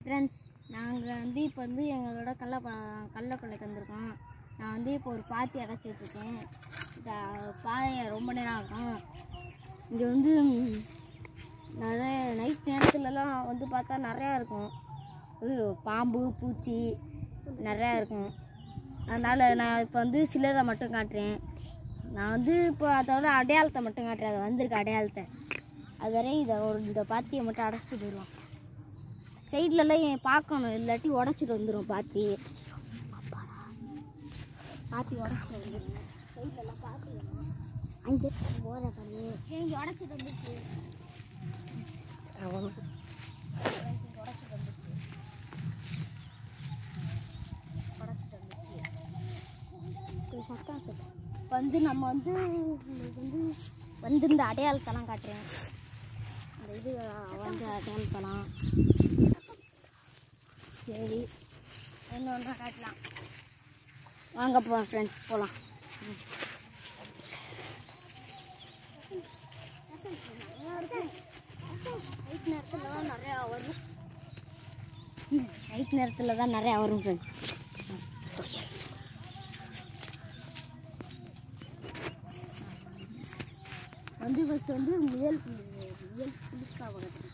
Friends நாங்கள் வந்து இப்போ வந்து எங்களோட கள்ள கள்ளக்கொள்ளைக்கு வந்திருக்கோம் நான் வந்து இப்போ ஒரு பாத்தி அடைச்சி வச்சுருக்கேன் இந்த பாதையை ரொம்ப நேரம் ஆகும் இங்கே வந்து ம், நிறைய நைட் நேரத்துலலாம் வந்து பார்த்தா நிறையா இருக்கும் இது பாம்பு பூச்சி நிறையா இருக்கும் அதனால் நான் இப்போ வந்து சிலதை மட்டும் காட்டுறேன் நான் வந்து இப்போ அதோட அடையாளத்தை மட்டும் காட்டுறேன் அது வந்திருக்க அடையாளத்தை அது வரையும் இதை ஒரு இந்த பாத்தியை மட்டும் அடைச்சிட்டு போயிடுவோம் சைட்லலாம் ஏன் பார்க்கணும் இல்லாட்டி உடச்சிட்டு வந்துடும் பாத்தி பாத்தி உடச்சிட்டு வந்துடும் சைட்லலாம் பார்த்துக்கணும் அங்கே போகிற பண்ணி இங்கே உடச்சிட்டு வந்துச்சு உடச்சிட்டு வந்துச்சு உடச்சிட்டு வந்துச்சு கொஞ்சம் சத்தம் சொல்லு இப்போ வந்து நம்ம வந்து உங்களுக்கு வந்து வந்து இந்த அடையாளத்தெல்லாம் காட்டுறேன் அந்த இது வந்து அடையாளத்தெல்லாம் சரி ஒன்று ஒன்றா காட்டலாம் வாங்க போ ஃப்ரெண்ட்ஸ் போகலாம் நைட் நேரத்தில் தான் நிறையா வரும் நைட் நேரத்தில் தான் நிறையா வரும் ஃப்ரெண்ட்ஸ் வந்து ஃபஸ்ட் வந்து முயல் புலி- முயல் புளிக்கா வகை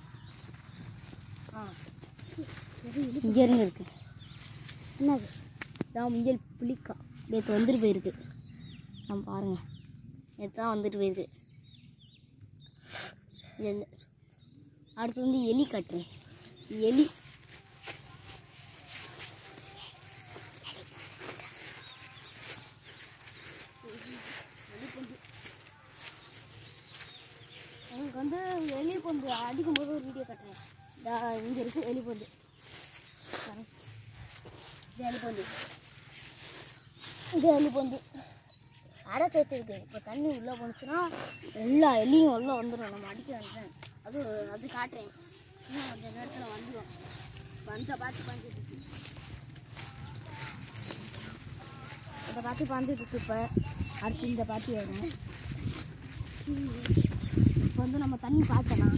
ஆ இங்கே இருந்து இருக்கு என்னது இதான் முயல் புளிக்கா நேற்று வந்துட்டு போயிருக்கு நான் பாருங்க நேற்று தான் வந்துட்டு போயிருக்கு இது இல்ல. அடுத்து வந்து எலி கட்டுறேன் எலி எனக்கு வந்து எலி பொந்து அடிக்கும்போது ஒரு வீடியோ கட்டுறேன் இதா இங்கே இருக்கு எலி பொந்து பாருங்க. இது எலி பொந்து இது எலி பொந்து அடைச்சி வச்சிருக்கு இப்போ தண்ணி உள்ளே போணுச்சுன்னா எல்லா எலியும் உள்ளே வந்துடும் நம்ம அடிக்க வந்துட்டேன் அது அது காட்டுறேன் இன்னும் கொஞ்சம் நேரத்தில் வந்துடும் வந்த பார்த்து பாஞ்சிட்டு இருக்கு இதை பார்த்து பாஞ்சிட்டு இருக்கு இப்போ அடுத்து இந்த பாத்தி வரும் இப்போ வந்து நம்ம தண்ணி பார்க்கலாம்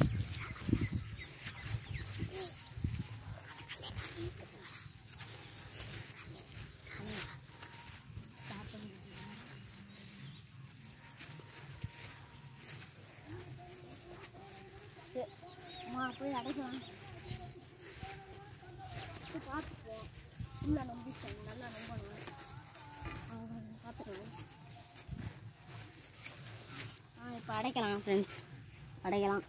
அம்மா போய் அடைக்கலாம் பார்த்துப்போம் ஃபுல்லாக நம்பிச்சேன் நல்லா நம்பணும் பார்த்துக்கலாம் ஆ இப்போ அடைக்கலாம் ஃப்ரெண்ட்ஸ் அடைக்கலாம்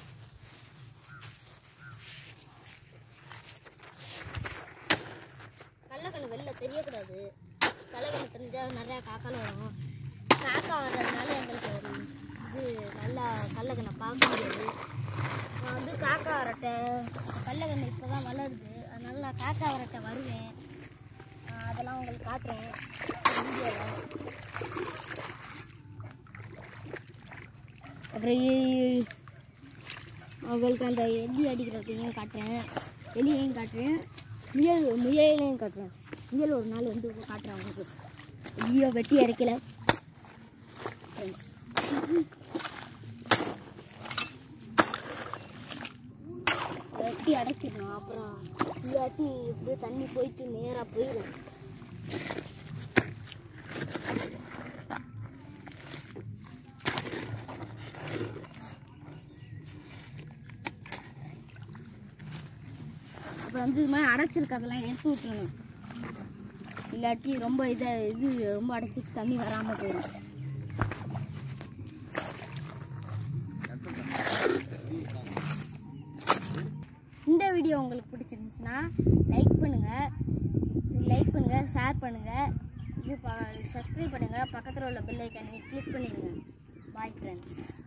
கள்ளக்கண்ணு வெளில தெரியக்கூடாது கள்ளக்கண்ணு தெரிஞ்சால் நிறையா காக்காலாம் வரும் காக்கா வர்றதுனால எங்களுக்கு இது நல்லா கள்ளக்கண்ணை பார்க்க முடியாது நான் வந்து காக்கா வரட்டை கள்ளக்கண்ணு இப்போ தான் வளருது அதனால நான் காக்கா வரட்டை வருவேன் ஆஹ் அதெல்லாம் உங்களுக்கு காட்டுறேன் வீடியோவில் அப்புறம் இ- அவங்களுக்கு அந்த எலி அடிக்கிறதையும் காட்டுறேன் எலியையும் காட்டுறேன் முயல் முயலையும் காட்டுறேன் முயல் ஒரு நாள் வந்து காட்டுறேன் அவங்களுக்கு எலியை வெட்டி இறக்கல ஃப்ரெண்ட்ஸ் வெட்டி அடைக்கிடணும் அப்புறம் இல்லாட்டி இப்படியே தண்ணி போயிட்டு நேராக போயிடும் அப்புறம் வந்து இது மாதிரி அடைச்சிருக்கதெல்லாம் எடுத்து விட்டுறணும் இல்லாட்டி ரொம்ப இதை இது ரொம்ப அடைச்சிட்டு தண்ணி வராமல் போயிடும் இந்த வீடியோ உங்களுக்கு பிடிச்சிருந்துச்சுன்னா லைக் பண்ணுங்கள் லைக் பண்ணுங்கள் ஷேர் பண்ணுங்கள் இது சப்ஸ்கிரைப் பண்ணுங்கள் பக்கத்தில் உள்ள பெல் ஐக்கானை கிளிக் பண்ணிடுங்க பாய் ஃப்ரெண்ட்ஸ்